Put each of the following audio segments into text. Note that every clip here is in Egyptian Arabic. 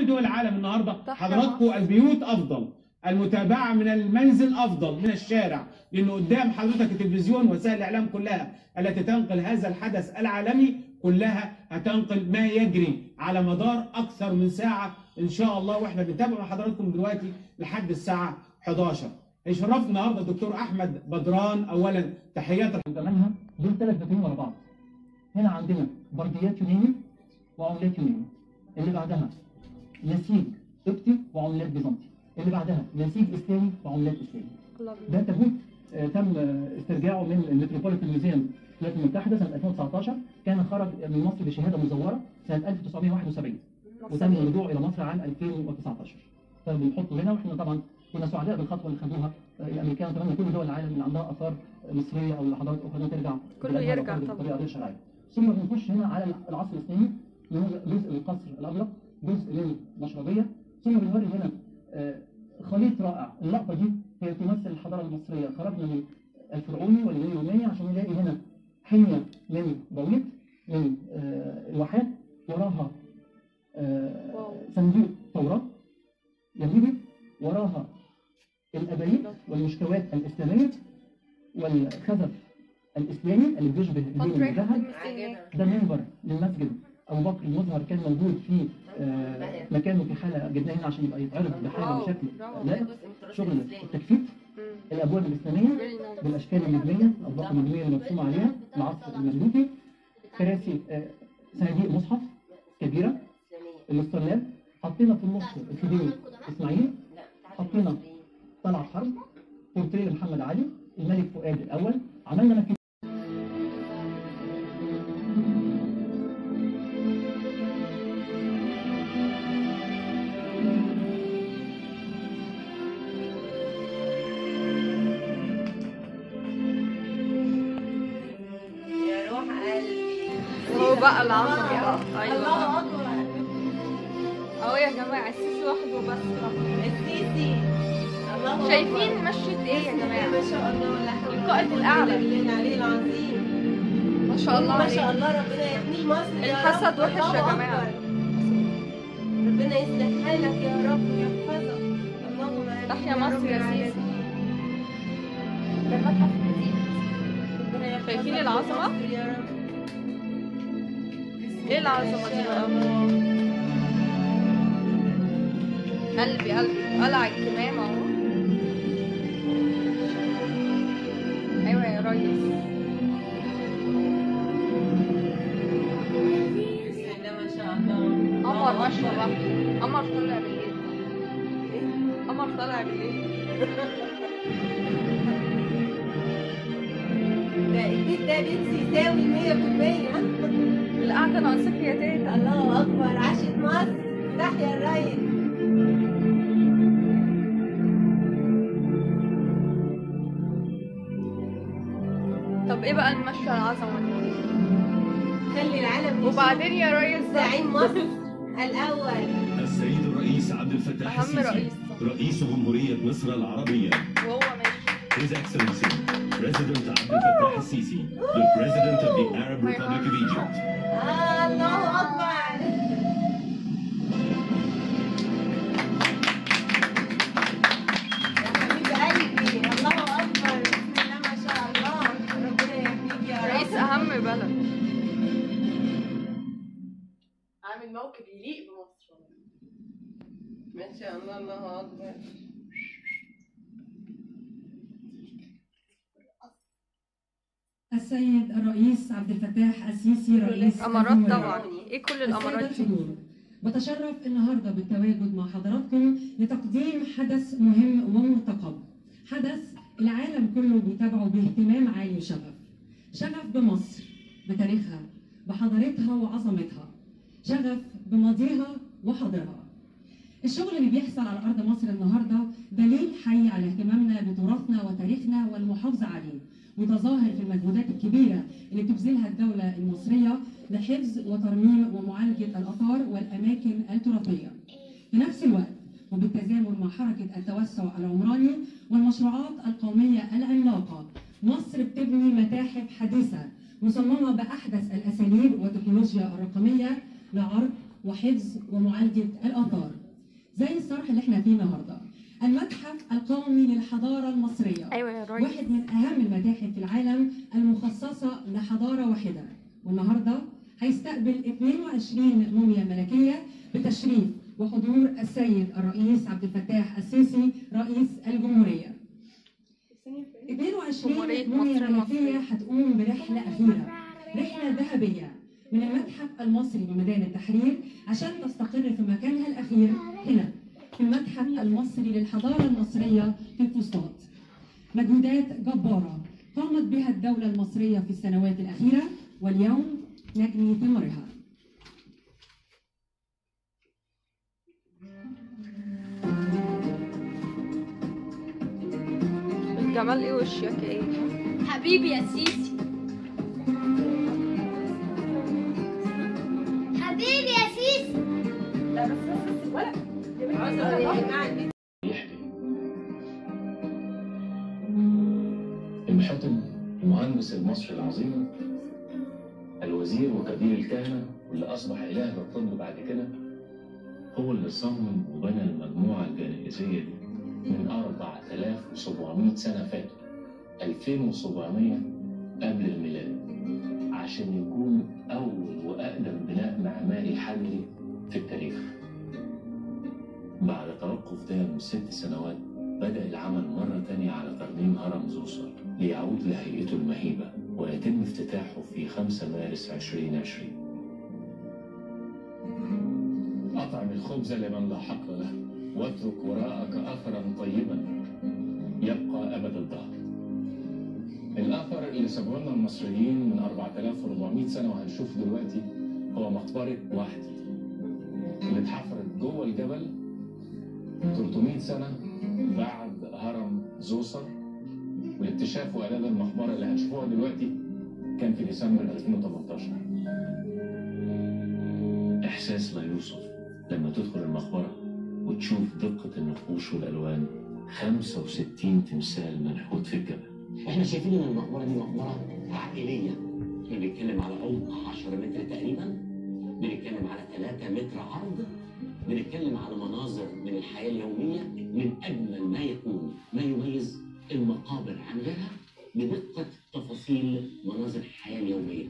دول العالم النهارده تحيا حضراتكم مصر. البيوت افضل المتابعه من المنزل افضل من الشارع لانه قدام حضرتك التلفزيون وسائل الاعلام كلها التي تنقل هذا الحدث العالمي كلها هتنقل ما يجري على مدار اكثر من ساعه ان شاء الله واحنا بنتابع مع حضراتكم دلوقتي لحد الساعه 11 يشرفنا النهارده الدكتور احمد بدران اولا تحيات وكمانها دول ثلاث بيتين ورا بعض هنا عندنا برديات يوناني وعملات يوناني اللي بعدها نسيج قبطي وعملات بيزنطي اللي بعدها نسيج اسلامي وعملات اسلامي ده تابوت آه، تم آه، استرجاعه من المتروبوليتان ميوزيوم في الولايات المتحده سنه 2019 كان خرج من مصر بشهاده مزوره سنه 1971 وتم الرجوع الى مصر عام 2019 فبنحطه هنا واحنا طبعا كنا سعداء بالخطوه اللي خدوها آه، الامريكان واتمنى كل دول العالم اللي عندها اثار مصريه او حضارات اخرى إنها ترجع كله بلادها يرجع وتاخد طبعا. بطريقه غير شرعيه ثم بنخش هنا على العصر الاسلامي جزء جزء من القصر الابيض جزء من المشربيه ثم بنوري هنا آه، خليط رائع اللقطه دي هي تمثل الحضاره المصريه خرجنا من الفرعوني واليوناني عشان نلاقي هنا حنيه من بويط من آه، الواحات وراها آه، واو. صندوق توراة يهودي وراها الأبايات والمشكوات الإسلامية والخزف الإسلامي اللي بيشبه الدين المذهب ده منبر للمسجد أبو بكر المظهر كان موجود في آه، مكانه في حالة جبناه هنا عشان يبقى يتعرض بحاجة واو. بشكل برافو. لائق شغل التكفيت الأبواب الإسلامية بالاشكال النجميه الاطباق النجميه اللي مرسومه عليها العصر المسلوكي كراسي آه، صناديق مصحف كبيره الاسترلاب حطينا في النص الخديوي اسماعيل حطينا طلعت حرب بورتريه لمحمد علي الملك فؤاد الاول عملنا مكان يا روح قلبي هو بقى العظمه بقى الله ايوه اكبر اهو يا جماعه السيسي وحده بس السيسي الله أكبر. شايفين مشيت ايه يا ما جماعه شاء الله لا حول القائد ولا الأعلى. قوة إلا بالله العلي العظيم ما شاء الله ما شاء عليك الله ربنا يحمي مصر يا الحسد رب. وحش يا الله جماعة. أكبر. ربنا يصلح حالك يا رب ويحفظك اللهم آمين تحيا مصر رب يا العالمين. سيسي. ده متحف جديد. ربنا يحفظك شايفين يا العظمة؟ مصر يا رب. ايه العظمه دي بقى قلبي قلبي قلع الكمام اهو ايوه يا ريس بسم الله ما شاء الله قمر ما شاء الله قمر طلع بالليل قمر طلع بالليل ده البيت ده بيت سيساوي 100% القعده ناقصك يا تيتا الله اكبر عاشت مصر تحيا الريس طب ايه بقى المشي العظمه دي خلي العالم يشوف وبعدين يا ريس زعيم مصر الاول السيد الرئيس عبد الفتاح أهم السيسي رئيس. رئيس جمهورية مصر العربية وهو ماشي His Excellency President عبد الفتاح السيسي the President of the Arab Republic of Egypt آه الله اكبر يا حبيب قلبي الله اكبر بسم الله ما شاء الله ربنا يحميك يا رب رئيس اهم بلد عامل موكب يليق بمصر ما شاء الله الله اكبر السيد الرئيس عبد الفتاح السيسي رئيس امارات الجمهورية. طبعا ايه كل السادة الامارات دي الحضور بتشرف النهارده بالتواجد مع حضراتكم لتقديم حدث مهم ومرتقب حدث العالم كله بيتابعه باهتمام عالي وشغف شغف بمصر بتاريخها بحضارتها وعظمتها شغف بماضيها وحاضرها الشغل اللي بيحصل على ارض مصر النهارده دليل حي على اهتمامنا بتراثنا وتاريخنا والمحافظه عليه وتظاهر في المجهودات الكبيره اللي بتبذلها الدوله المصريه لحفظ وترميم ومعالجه الاثار والاماكن التراثيه. في نفس الوقت وبالتزامن مع حركه التوسع العمراني والمشروعات القوميه العملاقه مصر بتبني متاحف حديثه مصممه باحدث الاساليب والتكنولوجيا الرقميه لعرض وحفظ ومعالجة الآثار زي الصرح اللي احنا فيه النهارده المتحف القومي للحضارة المصرية ايوه يا راجل واحد من أهم المتاحف في العالم المخصصة لحضارة واحدة والنهاردة هيستقبل 22 موميا ملكية بتشريف وحضور السيد الرئيس عبد الفتاح السيسي رئيس الجمهورية 22 جمهورية موميا مصر ملكية المصرية. هتقوم برحلة أخيرة رحلة ذهبية من المتحف المصري بميدان التحرير عشان تستقر في مكانها الأخير هنا في المتحف المصري للحضارة المصرية في الفسطاط مجهودات جبارة قامت بها الدولة المصرية في السنوات الأخيرة واليوم نجني ثمارها الجمال ايه وشك ايه حبيبي يا سيسي حبيبي يا سيسي يحكي المحتم المهندس المصري العظيم الوزير وكبير الكهنة واللي أصبح إله للطب بعد كده هو اللي صمم وبنى المجموعة الجنائزية دي من 4700 سنة فاتوا 2700 قبل الميلاد عشان يكون أول وأقدم بناء معماري حجري في التاريخ بعد توقف دام ست سنوات بدأ العمل مرة تانية على ترميم هرم زوسر ليعود لهيئته المهيبة ويتم افتتاحه في 5 مارس 2020 أطعم الخبز لمن لا حق له واترك وراءك أثرا طيبا يبقى أبد الدهر الأثر اللي سابوه لنا المصريين من 4400 سنة وهنشوف دلوقتي هو مقبرة واحد اللي اتحفرت جوه الجبل 300 سنة بعد هرم زوسر والاكتشاف وإعداد المقبرة اللي هنشوفوها دلوقتي كان في ديسمبر 2018 إحساس لا يوصف لما تدخل المقبرة وتشوف دقة النقوش والألوان 65 تمثال منحوت في الجبل احنا شايفين ان المقبره دي مقبره عائليه احنا بنتكلم على عمق 10 متر تقريبا بنتكلم على 3 متر عرض بنتكلم على مناظر من الحياه اليوميه من اجمل ما يكون ما يميز المقابر عن غيرها بدقه تفاصيل مناظر الحياه اليوميه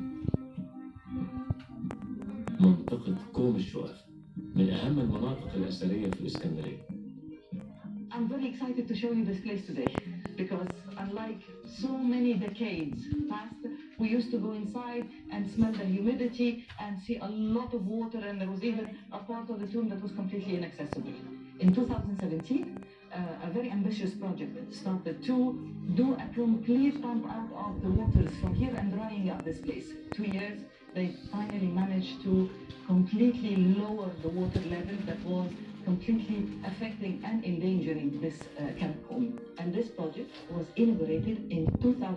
منطقة كوم الشقف من أهم المناطق الأثرية في الإسكندرية I'm very excited to show you this place today because unlike so many decades past, we used to go inside and smell the humidity and see a lot of water and there was even a part of the tomb that was completely inaccessible. In 2017, uh, a very ambitious project started to do a complete pump out of the waters from here and drying up this place. Two years, they finally managed to completely lower the water level that was completely affecting and endangering this uh, catacomb. And this project was inaugurated in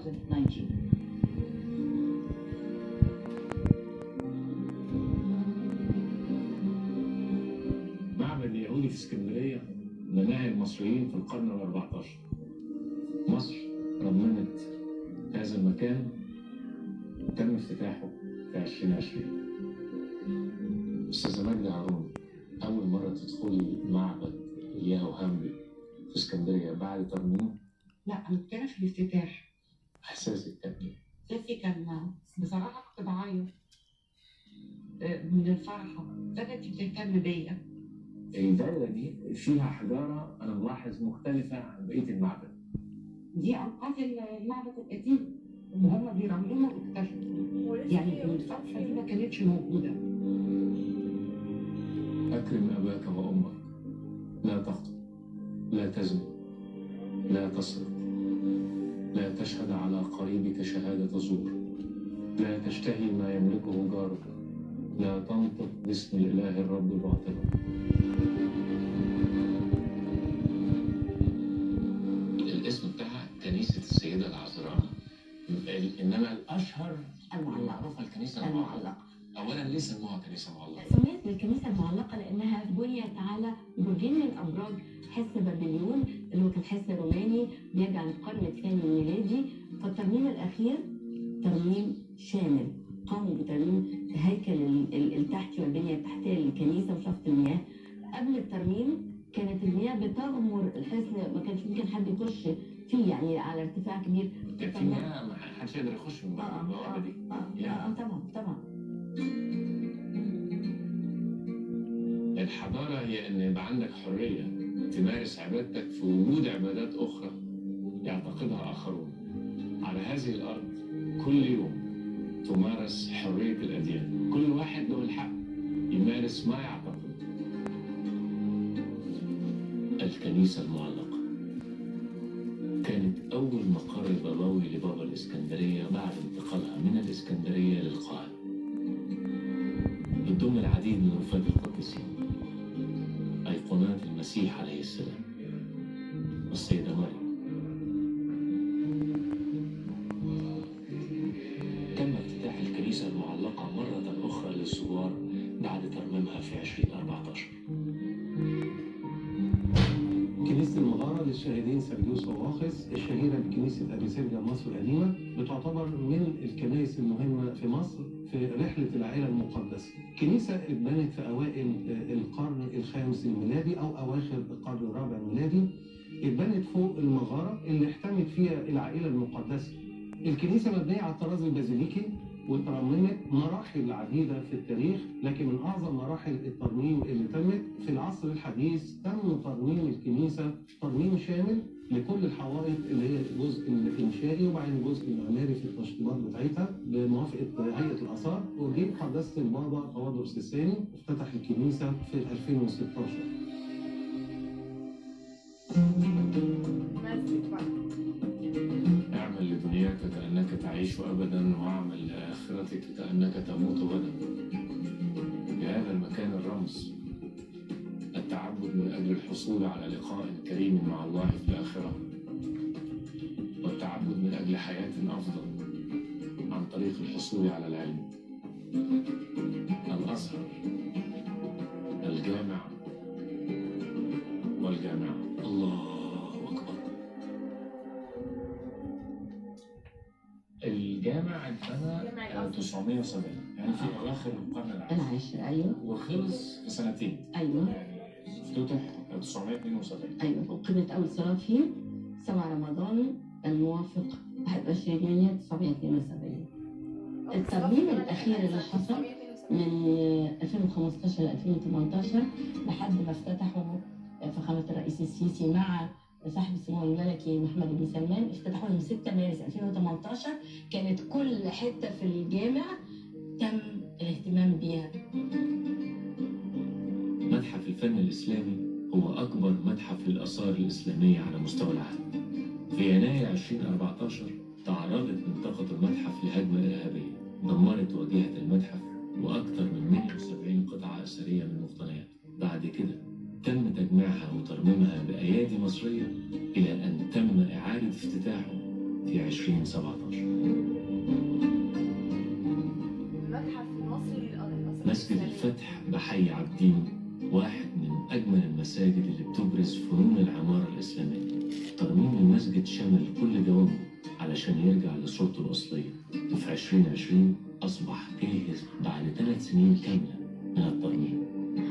2019. معبد يهودي في اسكندرية بناه المصريين في القرن ال 14 مصر رممت هذا المكان وتم افتتاحه في 2020 أستاذة مجدي هارون أول مرة تدخلي معبد الياهو هامبي في اسكندرية بعد ترميم لا أنا كان في الافتتاح إحساسك كان إيه؟ سيسي كان بصراحة كنت بعيط آه، من الفرحة ابتدت بتهتم بيا الدولة دي فيها حجارة أنا ملاحظ مختلفة عن بقية المعبد دي أوقات المعبد القديم وهم بيرمموا اكتشفوا يعني الفتحة دي ما كانتش موجودة أكرم أباك وأمك لا تخطئ لا تزني لا تسرق لا تشهد على قريبك شهادة زور لا تشتهي ما يملكه جارك لا تنطق باسم الإله الرب باطلا الاسم بتاعها كنيسة السيدة العذراء إنما الأشهر المعروفة الكنيسة المعلقة أولا ليه سموها كنيسة معلقة؟ سميت بالكنيسة المعلقة لأنها بنيت على برجين من أبراج حصن بابليون اللي هو كان حصن روماني بيرجع للقرن الثاني الميلادي فالترميم الأخير ترميم شامل قاموا بترميم هيكل ال- ال- التحتي والبنيه التحتيه للكنيسه وشفط المياه قبل الترميم كانت المياه بتغمر الحصن ما كانش ممكن حد يخش فيه يعني على ارتفاع كبير كان في مياه ما حدش يقدر يخش من بره البوابه دي اه اه طبعا طبعا الحضاره هي ان يبقى عندك حريه تمارس عبادتك في وجود عبادات اخرى يعتقدها اخرون على هذه الارض كل يوم تمارس حريه الاديان كل واحد له الحق يمارس ما يعتقد الكنيسه المعلقه كانت اول مقر بابوي لبابا الاسكندريه بعد انتقالها من الاسكندريه للقاهره بتضم العديد من وفاة القديسين أيقونات المسيح عليه السلام والسيدة مريم تم افتتاح الكنيسة المعلقة مرة أخرى للزوار بعد ترميمها في 2014 كنيسة المغارة للشاهدين سرجيوس وواخس الشهيرة بكنيسة أبي سرجة مصر القديمة بتعتبر من الكنائس المهمة في مصر في رحلة العائلة المقدسة. كنيسة اتبنت في أوائل القرن الخامس الميلادي أو أواخر القرن الرابع الميلادي. اتبنت فوق المغارة اللي احتمت فيها العائلة المقدسة. الكنيسة مبنية على الطراز البازيليكي وترممت مراحل عديدة في التاريخ لكن من أعظم مراحل الترميم اللي تمت في العصر الحديث تم ترميم الكنيسة ترميم شامل لكل الحوائط اللي هي الجزء الإنشائي وبعدين الجزء المعماري في التشطيبات بتاعتها بموافقة هيئة الآثار وجه قداسة البابا توادرس الثاني افتتح الكنيسة في 2016 اعمل لدنياك كأنك تعيش أبدا واعمل لآخرتك كأنك تموت غدا بهذا المكان الرمز التعبد من أجل الحصول على لقاء كريم مع الله في الآخرة والتعبد من أجل حياة أفضل عن طريق الحصول على العلم الأزهر الجامع والجامعة الله أكبر الجامع اتبنى 970 يعني في أواخر القرن العاشر العاشر ايوه وخلص في سنتين ايوه افتتح 972 ايوه وقيمة أول صلاة فيه 7 رمضان الموافق 21 يونيو 972 الترميم الأخير اللي حصل من 2015 ل 2018 لحد ما افتتحوا فخامة الرئيس السيسي مع صاحب السمو الملكي محمد بن سلمان افتتحوا يوم 6 مارس 2018 كانت كل حتة في الجامع تم الاهتمام بيها متحف الفن الإسلامي هو أكبر متحف للآثار الإسلامية على مستوى العالم. في يناير 2014 تعرضت منطقة المتحف لهجمة إرهابية دمرت واجهة المتحف وأكثر من 170 قطعة أثرية من المقتنيات. بعد كده تم تجميعها وترميمها بأيادي مصرية إلى أن تم إعادة افتتاحه في 2017. المتحف المصري للآثار مسجد الفتح بحي عابدين واحد من أجمل المساجد اللي بتبرز فنون العمارة الإسلامية ترميم المسجد شمل كل جوانبه علشان يرجع لصورته الأصلية وفي 2020 أصبح جاهز بعد ثلاث سنين كاملة من الترميم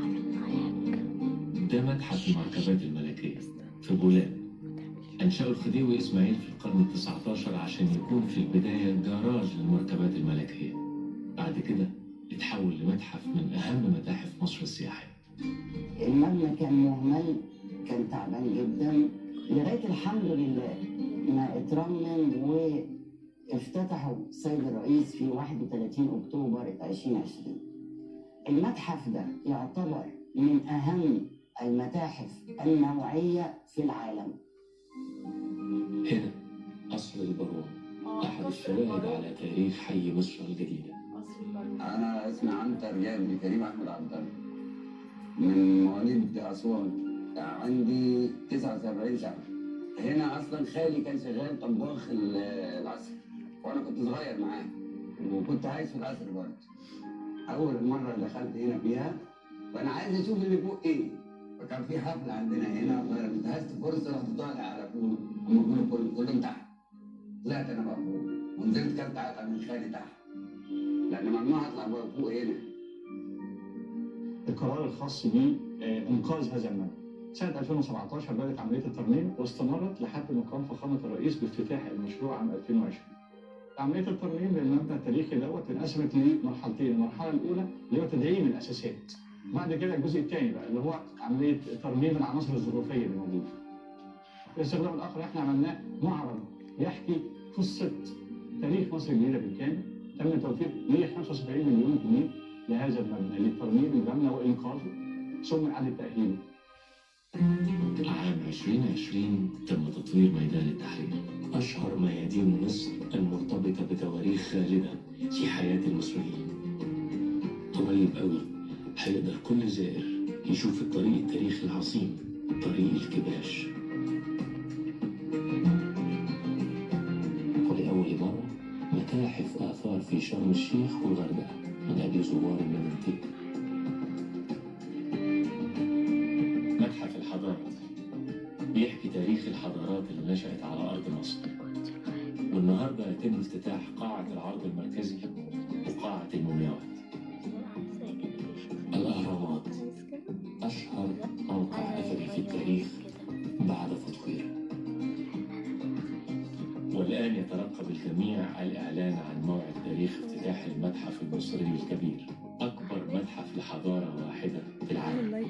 ده متحف المركبات الملكية في بولان أنشأه الخديوي إسماعيل في القرن التسعة عشر عشان يكون في البداية جراج للمركبات الملكية بعد كده اتحول لمتحف من أهم متاحف مصر السياحية المبنى كان مهمل كان تعبان جدا لغايه الحمد لله ما اترمم وافتتحوا السيد الرئيس في 31 اكتوبر 2020 المتحف ده يعتبر من اهم المتاحف النوعيه في العالم هنا قصر البروان أحد الشواهد على تاريخ حي مصر الجديدة انا اسمي عنتر جابر كريم احمد عبد الله من مواليد اسوان عندي 79 سنه هنا اصلا خالي كان شغال طباخ ال- العصر وانا كنت صغير معاه وكنت عايش في العصر برضه اول مره دخلت هنا فيها فانا عايز اشوف اللي فوق ايه فكان في حفله عندنا هنا فانا انتهزت فرصه رحت طالع على فوق هم كلهم كلهم كلهم تحت طلعت انا بقى فوق ونزلت كلت علقه من خالي تحت لان ممنوع اطلع بقى فوق هنا القرار الخاص بانقاذ هذا المبنى. سنه 2017 بدات عمليه الترميم واستمرت لحد ما قام فخامه الرئيس بافتتاح المشروع عام 2020. عمليه الترميم للمبنى التاريخي دوت انقسمت لمرحلتين، المرحله الاولى اللي هو تدعيم الاساسات. بعد كده الجزء الثاني بقى اللي هو عمليه ترميم العناصر الظروفيه اللي موجوده. الاستخدام الاخر احنا عملناه معرض يحكي قصه تاريخ مصر الجديده بالكامل تم توفير 175 مليون جنيه لهذا المبنى لترميم المبنى وانقاذه ثم اعاده تاهيله. عام 2020 تم تطوير ميدان التحرير أشهر ميادين مصر المرتبطة بتواريخ خالدة في حياة المصريين قريب قوي هيقدر كل زائر يشوف الطريق التاريخي العظيم طريق الكباش ولأول مرة متاحف آثار في شرم الشيخ والغردقة من أجل زوار المدينتين متحف الحضارة بيحكي تاريخ الحضارات اللي نشأت على أرض مصر والنهاردة يتم افتتاح قاعة العرض المركزي وقاعة المومياوات الأهرامات أشهر موقع أثري في التاريخ بعد تطويره والآن يترقب الجميع الإعلان عن موعد تاريخ افتتاح المتحف المصري الكبير أكبر متحف لحضارة واحدة في العالم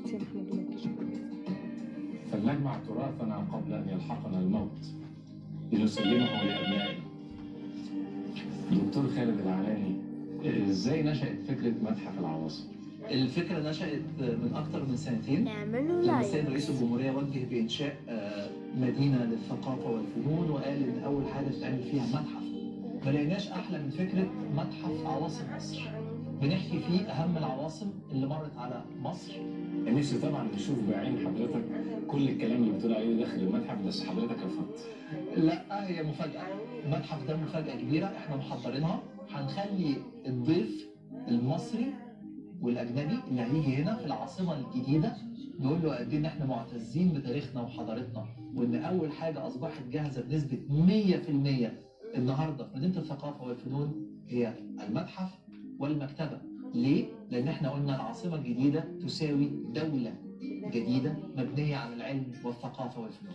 فلنجمع تراثنا قبل ان يلحقنا الموت لنسلمه لابنائنا. دكتور خالد العلاني ازاي نشأت فكره متحف العواصم؟ الفكرة نشأت من أكثر من سنتين لما السيد رئيس الجمهورية وجه بإنشاء آه، مدينة للثقافة والفنون وقال إن أول حاجة تتعمل فيها متحف ما لقيناش أحلى من فكرة متحف عواصم مصر بنحكي فيه أهم العواصم اللي مرت على مصر نفسي طبعا نشوف بعين حضرتك كل الكلام اللي بتقول عليه داخل المتحف بس حضرتك رفضت. لا هي مفاجأة المتحف ده مفاجأة كبيرة احنا محضرينها هنخلي الضيف المصري والأجنبي اللي هيجي هنا في العاصمة الجديدة نقول له قد إيه إن احنا معتزين بتاريخنا وحضارتنا وإن أول حاجة أصبحت جاهزة بنسبة 100% النهاردة في مدينة الثقافة والفنون هي المتحف والمكتبة ليه؟ لأن احنا قلنا العاصمة الجديدة تساوي دولة جديدة مبنية على العلم والثقافة والفنون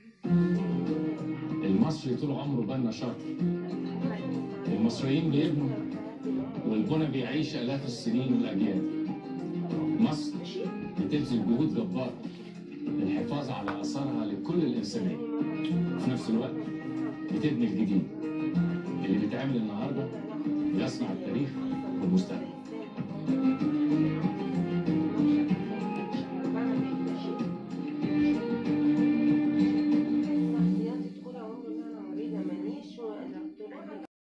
المصري طول عمره بنى شاطر. المصريين بيبنوا والبنى بيعيش آلاف السنين والأجيال. مصر بتبذل جهود جبارة للحفاظ على آثارها لكل الإنسانية. وفي نفس الوقت بتبني الجديد اللي بيتعمل النهارده بيصنع التاريخ والمستقبل.